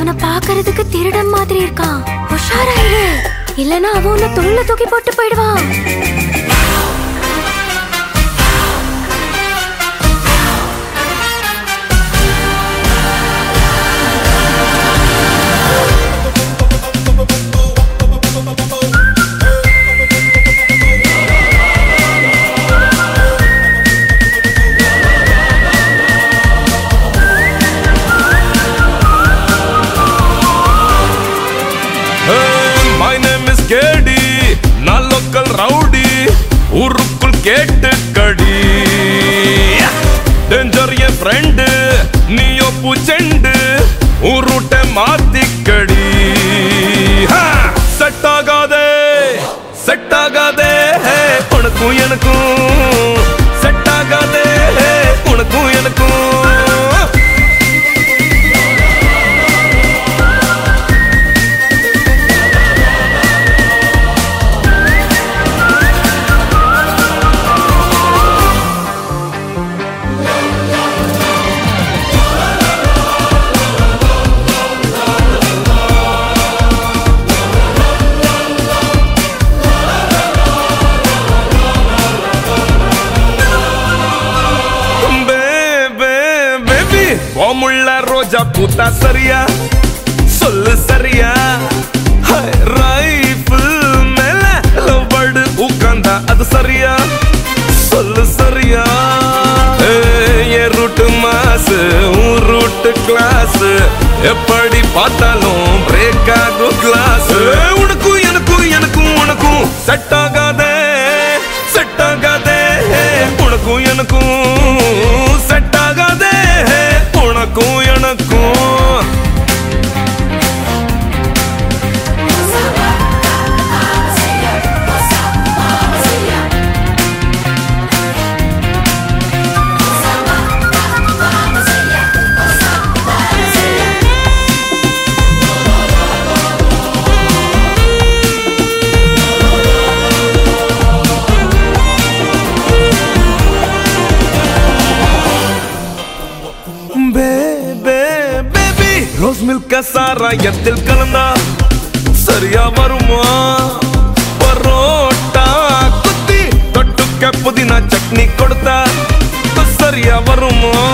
அவனை பாக்குறதுக்கு திருடன் மாதிரி இருக்கான் உஷாராயிரு இல்லனா அவன் உன்னை தொழில தூக்கி போட்டு போயிடுவான் மை நேம் இஸ் கேடி நான் லோக்கல் ரவுடி ஊருக்குள் கேட்டு கடி டேஞ்சர் என் ஃப்ரெண்டு நீயோ பூச்செண்டு ஊருட்ட மாத்திக்கடி செட் ஆகாதே செட் ஆகாதே உனக்கும் எனக்கும் செட் ஆகாதே உனக்கும் எனக்கும் பேபி ஓமுள்ள ரோஜா பூத்தா சரியா சொல்லு சரியா ரைஃபிள் மேல லவ் பேர்டு உட்கார்ந்தா அது சரியா சொல்லு சரியா என் ரூட்டு மாசு உன் ரூட்டு கிளாஸ் எப்படி பார்த்தாலும் பிரேக் ஆகும் கிளாஸ் உனக்கும் எனக்கும் எனக்கும் உனக்கும் செட் ஆகாதே செட் ஆகாதே உனக்கும் எனக்கும் செட் ஆகாதே உனக்கும் எனக்கும் பேபி ரோஸ் மில்க சாராயத்தில் கலந்தா சரியா வருமா பரோட்டா குத்தி தொட்டுக்க புதினா சட்னி கொடுத்தா சரியா வருமா